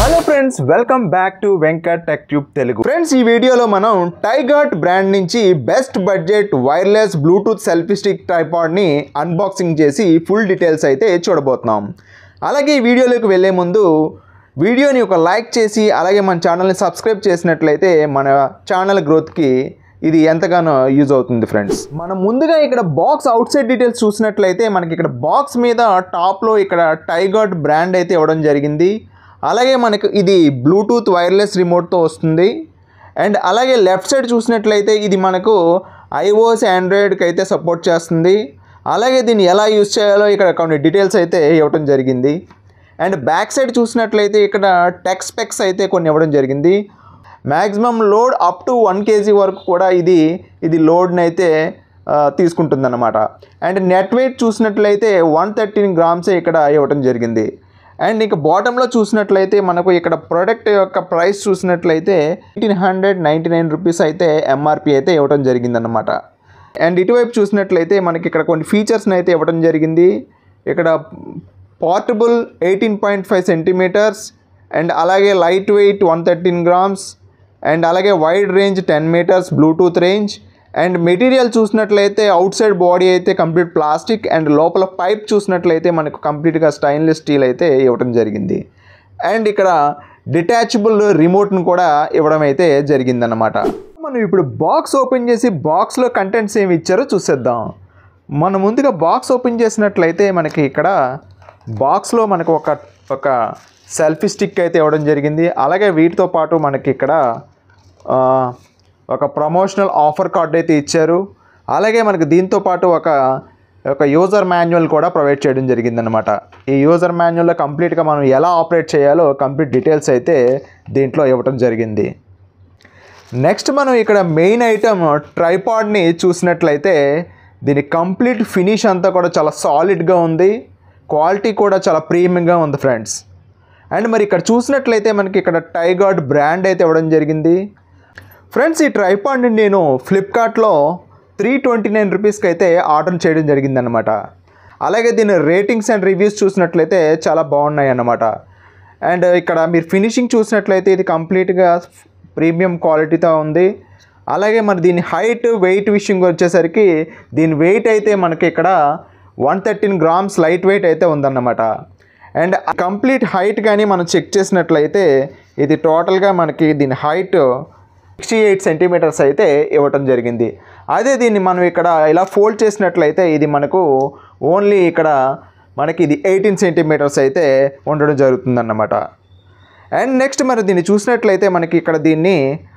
hello friends welcome back to Venkat tech tube Telugu friends ఈ వీడియోలో మనం టైగర్ట్ బ్రాండ్ నుంచి best budget wireless bluetooth selfie stick ట్రైపాడ్ని unboxing చేసి ఫుల్ డీటెయిల్స్ అయితే చూడబోతున్నాం అలాగే ఈ వీడియోలోకి వెళ్ళే ముందు వీడియోని ఒక లైక్ చేసి అలాగే మన ఛానల్ని సబ్స్క్రైబ్ చేసినట్లయితే మన ఛానల్ గ్రోత్కి ఇది ఎంతగానో యూజ్ అవుతుంది ఫ్రెండ్స్ మనం ముందుగా ఇక్కడ బాక్స్ అవుట్ సైడ్ డీటెయిల్స్ చూసినట్లయితే మనకి ఇక్కడ బాక్స్ మీద టాప్లో ఇక్కడ టైగర్ట్ బ్రాండ్ అయితే ఇవ్వడం జరిగింది అలాగే మనకు ఇది బ్లూటూత్ వైర్లెస్ రిమోట్తో వస్తుంది అండ్ అలాగే లెఫ్ట్ సైడ్ చూసినట్లయితే ఇది మనకు ఐఓఎస్ ఆండ్రాయిడ్కి అయితే సపోర్ట్ చేస్తుంది అలాగే దీన్ని ఎలా యూజ్ చేయాలో ఇక్కడ కొన్ని డీటెయిల్స్ అయితే ఇవ్వడం జరిగింది అండ్ బ్యాక్ సైడ్ చూసినట్లయితే ఇక్కడ టెక్ స్పెక్స్ అయితే కొన్ని ఇవ్వడం జరిగింది maximum load up to one kg వరకు కూడా ఇది ఇది లోడ్ని అయితే తీసుకుంటుందన్నమాట అండ్ నెట్ వెయిట్ చూసినట్లయితే వన్ థర్టీన్ గ్రామ్సే ఇక్కడ ఇవ్వడం జరిగింది అండ్ ఇక బాటంలో చూసినట్లయితే మనకు ఇక్కడ ప్రోడక్ట్ యొక్క ప్రైస్ చూసినట్లయితే eighteen hundred ninety nine rupees అయితే ఎంఆర్పి అయితే ఇవ్వడం జరిగిందన్నమాట అండ్ ఇటువైపు చూసినట్లయితే మనకి ఇక్కడ కొన్ని ఫీచర్స్ని అయితే ఇవ్వడం జరిగింది ఇక్కడ portable eighteen point five centimetres and అలాగే light weight one thirteen grams and అలాగే wide range ten metres bluetooth range and material చూసినట్లయితే అవుట్ సైడ్ బాడీ అయితే కంప్లీట్ ప్లాస్టిక్ అండ్ లోపల పైప్ చూసినట్లయితే మనకు కంప్లీట్గా స్టైన్లెస్ స్టీల్ అయితే ఇవ్వడం జరిగింది అండ్ ఇక్కడ డిటాచబుల్ రిమోట్ను కూడా ఇవ్వడం అయితే జరిగిందన్నమాట మనం ఇప్పుడు బాక్స్ ఓపెన్ చేసి బాక్స్లో కంటెంట్స్ ఏమి ఇచ్చారో చూసేద్దాం మనం ముందుగా బాక్స్ ఓపెన్ చేసినట్లయితే మనకి ఇక్కడ బాక్స్లో మనకు ఒక ఒక సెల్ఫీ స్టిక్ అయితే ఇవ్వడం జరిగింది అలాగే వీటితో పాటు మనకి ఇక్కడ ఆ, ఒక ప్రమోషనల్ ఆఫర్ కార్డ్ అయితే ఇచ్చారు అలాగే మనకి దీంతో పాటు ఒక ఒక యూజర్ మాన్యువల్ కూడా ప్రొవైడ్ చేయడం జరిగిందనమాట ఈ యూజర్ మాన్యువల్లో కంప్లీట్గా మనం ఎలా ఆపరేట్ చేయాలో కంప్లీట్ డీటెయిల్స్ అయితే దీంట్లో ఇవ్వడం జరిగింది నెక్స్ట్ మనం ఇక్కడ మెయిన్ ఐటమ్ ట్రైపాడ్ని చూసినట్లయితే దీని కంప్లీట్ ఫినిష్ అంతా కూడా చాలా సాలిడ్గా ఉంది క్వాలిటీ కూడా చాలా ప్రీమియంగా ఉంది ఫ్రెండ్స్ అండ్ మరి ఇక్కడ చూసినట్లయితే మనకి ఇక్కడ టైగార్డ్ బ్రాండ్ అయితే ఇవ్వడం జరిగింది ఫ్రెండ్స్ ఈ ట్రైపాడ్ని నేను ఫ్లిప్కార్ట్లో త్రీ ట్వంటీ నైన్ రూపీస్కి అయితే ఆర్డర్ చేయడం జరిగిందనమాట అలాగే దీని రేటింగ్స్ అండ్ రివ్యూస్ చూసినట్లయితే చాలా బాగున్నాయి అన్నమాట అండ్ ఇక్కడ మీరు ఫినిషింగ్ చూసినట్లయితే ఇది కంప్లీట్గా ప్రీమియం క్వాలిటీతో ఉంది అలాగే మరి దీని హైట్ వెయిట్ విషయం వచ్చేసరికి దీని వెయిట్ అయితే మనకి ఇక్కడ one thirteen grams light weight అయితే ఉందన్నమాట అండ్ కంప్లీట్ హైట్ కానీ మనం చెక్ చేసినట్లయితే ఇది టోటల్గా మనకి దీని హైట్ సిక్స్టీ ఎయిట్ సెంటీమీటర్స్ అయితే ఇవ్వటం జరిగింది అదే దీన్ని మనం ఇక్కడ ఇలా ఫోల్డ్ చేసినట్లయితే ఇది మనకు ఓన్లీ ఇక్కడ మనకి ఇది ఎయిటీన్ సెంటీమీటర్స్ అయితే ఉండడం జరుగుతుందన్నమాట అండ్ నెక్స్ట్ మరి దీన్ని చూసినట్లయితే మనకి ఇక్కడ దీన్ని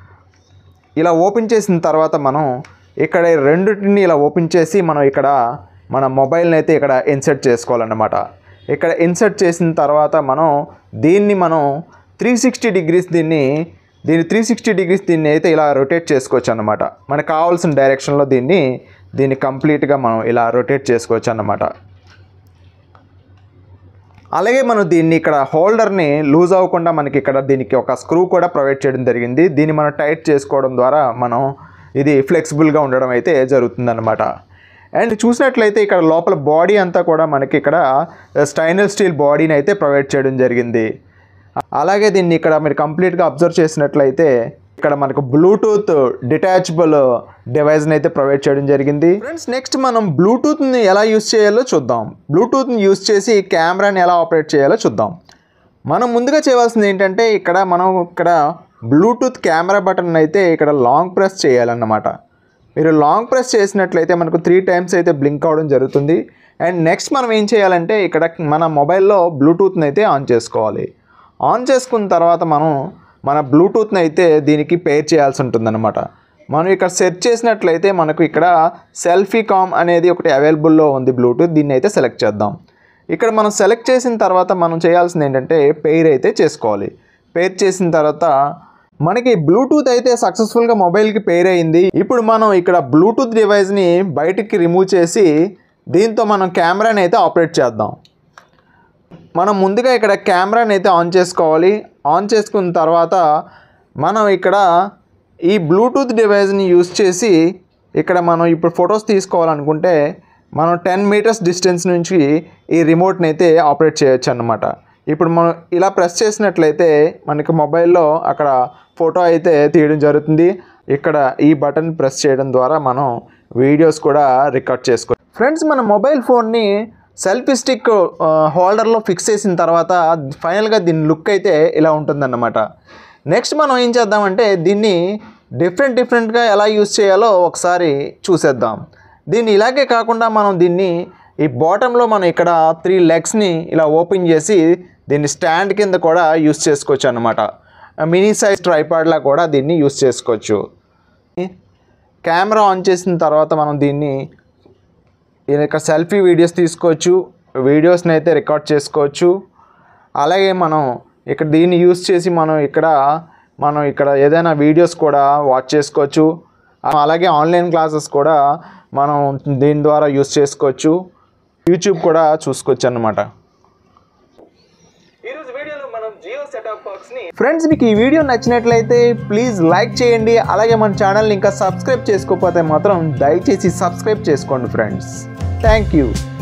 ఇలా ఓపెన్ చేసిన తర్వాత మనం ఇక్కడ రెండింటిని ఇలా ఓపెన్ చేసి మనం ఇక్కడ మన మొబైల్ని అయితే ఇక్కడ ఇన్సర్ట్ చేసుకోవాలన్నమాట ఇక్కడ ఇన్సర్ట్ చేసిన తర్వాత మనం దీన్ని మనం త్రీ సిక్స్టీ డిగ్రీస్ దీన్ని దీన్ని త్రీ సిక్స్టీ డిగ్రీస్ దీన్ని అయితే ఇలా రొటేట్ చేసుకోవచ్చు అన్నమాట మనకు కావాల్సిన డైరెక్షన్లో దీన్ని దీన్ని కంప్లీట్గా మనం ఇలా రొటేట్ చేసుకోవచ్చు అన్నమాట అలాగే మనం దీన్ని ఇక్కడ హోల్డర్ని లూజ్ అవ్వకుండా మనకి ఇక్కడ దీనికి ఒక స్క్రూ కూడా ప్రొవైడ్ చేయడం జరిగింది దీన్ని మనం టైట్ చేసుకోవడం ద్వారా మనం ఇది ఫ్లెక్సిబుల్గా ఉండడం అయితే జరుగుతుందన్నమాట అండ్ చూసినట్లయితే ఇక్కడ లోపల బాడీ అంతా కూడా మనకి ఇక్కడ స్టైనల్ స్టీల్ బాడీని అయితే ప్రొవైడ్ చేయడం జరిగింది అలాగే దీన్ని ఇక్కడ మీరు కంప్లీట్గా అబ్జర్వ్ చేసినట్లయితే ఇక్కడ మనకు బ్లూటూత్ డిటాచబుల్ డివైస్ని అయితే ప్రొవైడ్ చేయడం జరిగింది ఫ్రెండ్స్ నెక్స్ట్ మనం బ్లూటూత్ని ఎలా యూస్ చేయాలో చూద్దాం బ్లూటూత్ని యూస్ చేసి కెమెరాని ఎలా ఆపరేట్ చేయాలో చూద్దాం మనం ముందుగా చేయవలసింది ఏంటంటే ఇక్కడ మనం ఇక్కడ బ్లూటూత్ కెమెరా బటన్ అయితే ఇక్కడ లాంగ్ ప్రెస్ చేయాలన్నమాట మీరు లాంగ్ ప్రెస్ చేసినట్లయితే మనకు త్రీ టైమ్స్ అయితే బ్లింక్ అవ్వడం జరుగుతుంది అండ్ నెక్స్ట్ మనం ఏం చేయాలంటే ఇక్కడ మన మొబైల్లో బ్లూటూత్ని అయితే ఆన్ చేసుకోవాలి ఆన్ చేసుకున్న తర్వాత మనం మన బ్లూటూత్ని అయితే దీనికి పేర్ చేయాల్సి ఉంటుందన్నమాట మనం ఇక్కడ సెర్చ్ చేసినట్లయితే మనకు ఇక్కడ సెల్ఫీ కామ్ అనేది ఒకటి అవైలబుల్లో ఉంది బ్లూటూత్ దీన్ని అయితే సెలెక్ట్ చేద్దాం ఇక్కడ మనం సెలెక్ట్ చేసిన తర్వాత మనం చేయాల్సింది ఏంటంటే పెయిర్ అయితే చేసుకోవాలి పేర్ చేసిన తర్వాత మనకి బ్లూటూత్ అయితే సక్సెస్ఫుల్గా మొబైల్కి పేర్ అయింది ఇప్పుడు మనం ఇక్కడ బ్లూటూత్ డివైస్ని బయటికి రిమూవ్ చేసి దీంతో మనం కెమెరాని అయితే ఆపరేట్ చేద్దాం మనం ముందుగా ఇక్కడ కెమెరాని అయితే ఆన్ చేసుకోవాలి ఆన్ చేసుకున్న తర్వాత మనం ఇక్కడ ఈ బ్లూటూత్ డివైస్ని యూస్ చేసి ఇక్కడ మనం ఇప్పుడు ఫొటోస్ తీసుకోవాలనుకుంటే మనం టెన్ మీటర్స్ డిస్టెన్స్ నుంచి ఈ రిమోట్ని అయితే ఆపరేట్ చేయొచ్చు అన్నమాట ఇప్పుడు మనం ఇలా ప్రెస్ చేసినట్లయితే మనకి మొబైల్లో అక్కడ ఫోటో అయితే తీయడం జరుగుతుంది ఇక్కడ ఈ బటన్ ప్రెస్ చేయడం ద్వారా మనం వీడియోస్ కూడా రికార్డ్ చేసుకో ఫ్రెండ్స్ మన మొబైల్ ఫోన్ని సెల్ఫీ స్టిక్ హోల్డర్లో ఫిక్స్ చేసిన తర్వాత ఫైనల్గా దీని లుక్ అయితే ఇలా ఉంటుందన్నమాట నెక్స్ట్ మనం ఏం చేద్దామంటే దీన్ని డిఫరెంట్ డిఫరెంట్గా ఎలా యూస్ చేయాలో ఒకసారి చూసేద్దాం దీన్ని ఇలాగే కాకుండా మనం దీన్ని ఈ బాటంలో మనం ఇక్కడ త్రీ లెగ్స్ని ఇలా ఓపెన్ చేసి దీన్ని స్టాండ్ కింద కూడా యూస్ చేసుకోవచ్చు అనమాట మినీ సైజ్ ట్రైపాడ్లా కూడా దీన్ని యూస్ చేసుకోవచ్చు కెమెరా ఆన్ చేసిన తర్వాత మనం దీన్ని ఇక్కడ సెల్ఫీ వీడియోస్ తీసుకోవచ్చు వీడియోస్ని అయితే రికార్డ్ చేసుకోవచ్చు అలాగే మనం ఇక్కడ దీన్ని యూస్ చేసి మనం ఇక్కడ మనం ఇక్కడ ఏదైనా వీడియోస్ కూడా వాచ్ చేసుకోవచ్చు అలాగే ఆన్లైన్ క్లాసెస్ కూడా మనం దీని ద్వారా యూస్ చేసుకోవచ్చు యూట్యూబ్ కూడా చూసుకోవచ్చు అన్నమాట ఈరోజు వీడియోలో మనం జియో సెటప్ బాక్స్ ని ఫ్రెండ్స్ మీకు ఈ వీడియో నచ్చినట్లయితే ప్లీజ్ లైక్ చేయండి అలాగే మన ఛానల్ని ఇంకా సబ్స్క్రైబ్ చేసుకోకపోతే మాత్రం దయచేసి సబ్స్క్రైబ్ చేసుకోండి ఫ్రెండ్స్ థ్యాంక్ యూ